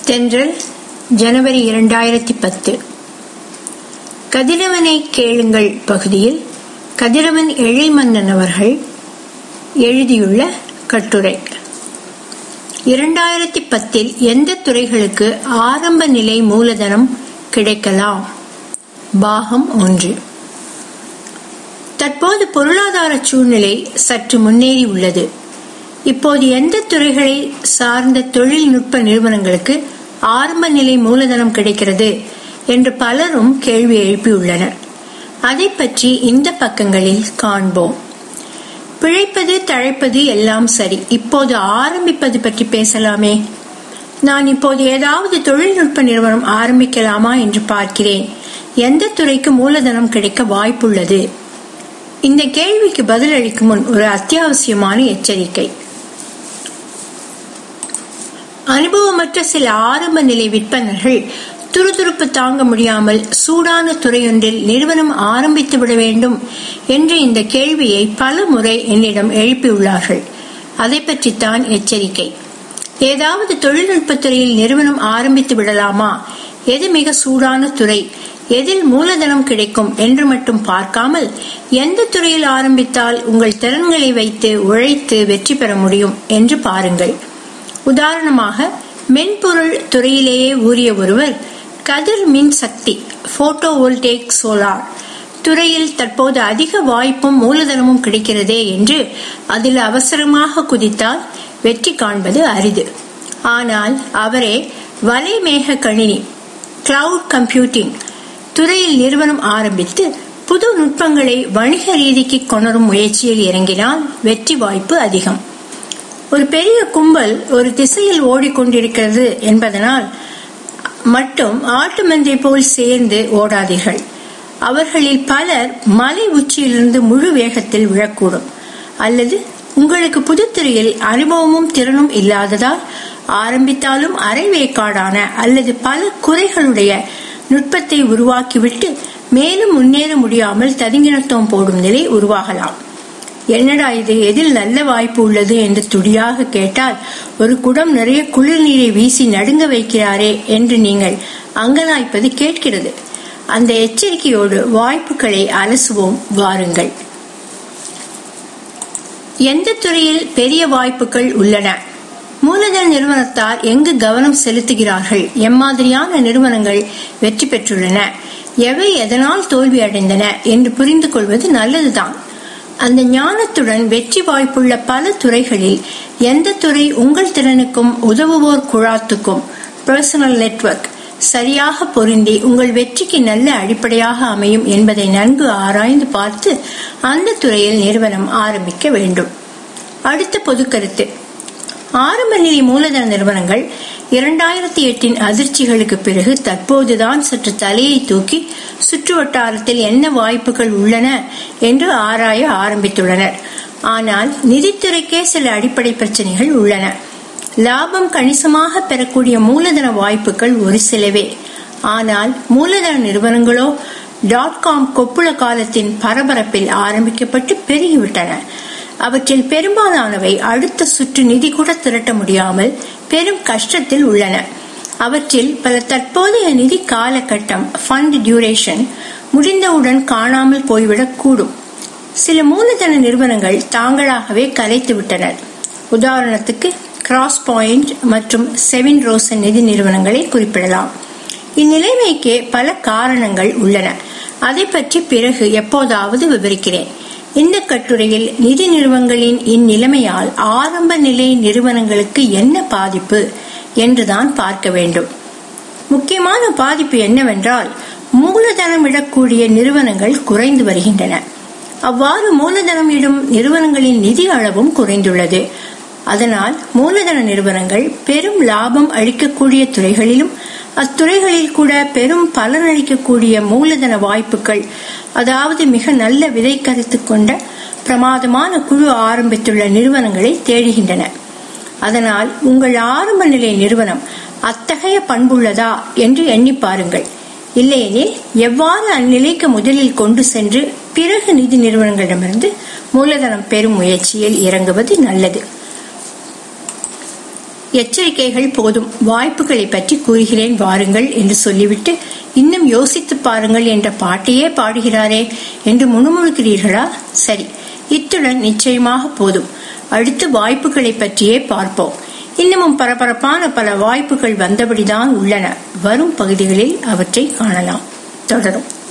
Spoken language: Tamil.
தென்றல் ஜனவரி இரண்டாயிரத்தி பத்து கதிரவனை கேளுங்கள் பகுதியில் கதிரவன் எழில்மன்னன் அவர்கள் எழுதியுள்ள கட்டுரை இரண்டாயிரத்தி பத்தில் எந்த துறைகளுக்கு ஆரம்ப நிலை மூலதனம் கிடைக்கலாம் பாகம் ஒன்று தற்போது பொருளாதார சூழ்நிலை சற்று முன்னேறி உள்ளது இப்போது எந்த துறைகளை சார்ந்த தொழில்நுட்ப நிறுவனங்களுக்கு ஆரம்ப நிலை மூலதனம் கிடைக்கிறது என்று பலரும் கேள்வி எழுப்பியுள்ளனர் அதை பற்றி இந்த பக்கங்களில் காண்போம் பிழைப்பது தழைப்பது எல்லாம் சரி இப்போது ஆரம்பிப்பது பற்றி பேசலாமே நான் இப்போது ஏதாவது தொழில்நுட்ப நிறுவனம் ஆரம்பிக்கலாமா என்று பார்க்கிறேன் எந்த துறைக்கு மூலதனம் கிடைக்க வாய்ப்புள்ளது இந்த கேள்விக்கு பதிலளிக்கும் முன் ஒரு அத்தியாவசியமான எச்சரிக்கை அனுபவமற்ற சில ஆரம்ப நிலை விற்பனர்கள் துருதுருப்பு தாங்க முடியாமல் சூடான துறையொன்றில் நிறுவனம் ஆரம்பித்து விட வேண்டும் என்ற இந்த கேள்வியை பல முறை என்னிடம் எழுப்பியுள்ளார்கள் அதை பற்றித்தான் எச்சரிக்கை ஏதாவது தொழில்நுட்பத் துறையில் நிறுவனம் ஆரம்பித்து விடலாமா எது மிக சூடான துறை எதில் மூலதனம் கிடைக்கும் என்று மட்டும் பார்க்காமல் எந்த துறையில் ஆரம்பித்தால் உங்கள் திறன்களை வைத்து உழைத்து வெற்றி பெற முடியும் என்று பாருங்கள் உதாரணமாக மென்பொருள் துறையிலேயே ஊறிய ஒருவர் கதிர் மின் சக்தி போட்டோ வோல்டேக் சோலார் துறையில் தற்போது அதிக வாய்ப்பும் மூலதனமும் கிடைக்கிறதே என்று அதில் அவசரமாக குதித்தால் வெற்றி காண்பது அரிது ஆனால் அவரே வலைமேக கணினி கிளவுட் கம்ப்யூட்டிங் துறையில் நிறுவனம் ஆரம்பித்து புது நுட்பங்களை வணிக ரீதிக்கு கொணரும் முயற்சியில் இறங்கினால் வெற்றி வாய்ப்பு அதிகம் ஒரு பெரிய கும்பல் ஒரு திசையில் ஓடிக்கொண்டிருக்கிறது என்பதனால் மட்டும் ஆட்டு மந்தை போல் சேர்ந்து ஓடாதீர்கள் அவர்களில் பலர் மலை உச்சியிலிருந்து முழு வேகத்தில் விழக்கூடும் அல்லது உங்களுக்கு புதுத்துறையில் அனுபவமும் திறனும் இல்லாததால் ஆரம்பித்தாலும் அரைவேக்காடான அல்லது பல குறைகளுடைய நுட்பத்தை உருவாக்கிவிட்டு மேலும் முன்னேற முடியாமல் ததுங்கினத்தோம் போடும் நிலை உருவாகலாம் என்னடா இது எதில் நல்ல வாய்ப்பு உள்ளது என்று துடியாக கேட்டால் ஒரு குடம் நிறைய குளிர் நீரை வீசி நடுங்க வைக்கிறாரே என்று நீங்கள் அங்கலாய்ப்பது கேட்கிறது அந்த எச்சரிக்கையோடு வாய்ப்புகளை அலசுவோம் வாருங்கள் எந்த துறையில் பெரிய வாய்ப்புகள் உள்ளன மூலதன நிறுவனத்தார் எங்கு கவனம் செலுத்துகிறார்கள் எம்மாதிரியான நிறுவனங்கள் வெற்றி பெற்றுள்ளன எவை எதனால் தோல்வி அடைந்தன என்று புரிந்து கொள்வது நல்லதுதான் அந்த ஞானத்துடன் வெற்றி வாய்ப்புள்ள பல துறைகளில் எந்த துறை உங்கள் திறனுக்கும் உதவுவோர் குழாத்துக்கும் பர்சனல் நெட்வொர்க் சரியாக பொருந்தி உங்கள் வெற்றிக்கு நல்ல அடிப்படையாக அமையும் என்பதை நன்கு ஆராய்ந்து பார்த்து அந்த துறையில் நிறுவனம் ஆரம்பிக்க வேண்டும் அடுத்த பொது கருத்து ஆரம்ப நிலை மூலதன நிறுவனங்கள் இரண்டாயிரத்தி எட்டின் அதிர்ச்சிகளுக்கு பிறகு தற்போதுதான் சற்று தலையை தூக்கி சுற்று வட்டாரத்தில் என்ன வாய்ப்புகள் உள்ளன என்று ஆராய ஆரம்பித்துள்ளனர் ஆனால் நிதித்துறைக்கே சில அடிப்படை பிரச்சனைகள் உள்ளன லாபம் கணிசமாக பெறக்கூடிய மூலதன வாய்ப்புகள் ஒரு சிலவே ஆனால் மூலதன நிறுவனங்களோ டாட் காம் கொப்புள காலத்தின் பரபரப்பில் ஆரம்பிக்கப்பட்டு பெருகிவிட்டன அவற்றில் பெரும்பாலானவை அடுத்த சுற்று நிதி கூட திரட்ட முடியாமல் பெரும் கஷ்டத்தில் உள்ளன அவற்றில் பல தற்போதைய நிதி காலகட்டம் ஃபண்ட் டியூரேஷன் முடிந்தவுடன் காணாமல் போய்விடக் கூடும் சில மூலதன நிறுவனங்கள் தாங்களாகவே கலைத்து விட்டனர் உதாரணத்துக்கு கிராஸ் பாயிண்ட் மற்றும் செவின் ரோசன் நிதி நிறுவனங்களை குறிப்பிடலாம் இந்நிலைமைக்கு பல காரணங்கள் உள்ளன அதை பற்றி பிறகு எப்போதாவது விவரிக்கிறேன் இந்த கட்டுரையில் நிதி நிறுவனங்களின் இந்நிலைமையால் ஆரம்ப நிலை நிறுவனங்களுக்கு என்ன பாதிப்பு என்றுதான் பார்க்க வேண்டும் முக்கியமான பாதிப்பு என்னவென்றால் மூலதனம் இடக்கூடிய நிறுவனங்கள் குறைந்து வருகின்றன அவ்வாறு மூலதனம் இடும் நிறுவனங்களின் நிதி அளவும் குறைந்துள்ளது அதனால் மூலதன நிறுவனங்கள் பெரும் லாபம் அளிக்கக்கூடிய துறைகளிலும் அத்துறைகளில் கூட பெரும் பலன் அளிக்கக்கூடிய மூலதன வாய்ப்புகள் அதாவது மிக நல்ல விதை கருத்து கொண்ட பிரமாதமான குழு ஆரம்பித்துள்ள நிறுவனங்களை தேடுகின்றன அதனால் உங்கள் ஆரம்ப நிலை நிறுவனம் அத்தகைய பண்புள்ளதா என்று எண்ணி பாருங்கள் இல்லையெனில் எவ்வாறு அந்நிலைக்கு முதலில் கொண்டு சென்று பிறகு நிதி நிறுவனங்களிடமிருந்து மூலதனம் பெறும் முயற்சியில் இறங்குவது நல்லது எச்சரிக்கைகள் போதும் வாய்ப்புகளை பற்றி கூறுகிறேன் வாருங்கள் என்று சொல்லிவிட்டு இன்னும் யோசித்து பாருங்கள் என்ற பாட்டையே பாடுகிறாரே என்று முணுமுணுக்கிறீர்களா சரி இத்துடன் நிச்சயமாக போதும் அடுத்து வாய்ப்புகளை பற்றியே பார்ப்போம் இன்னமும் பரபரப்பான பல வாய்ப்புகள் வந்தபடிதான் உள்ளன வரும் பகுதிகளில் அவற்றை காணலாம் தொடரும்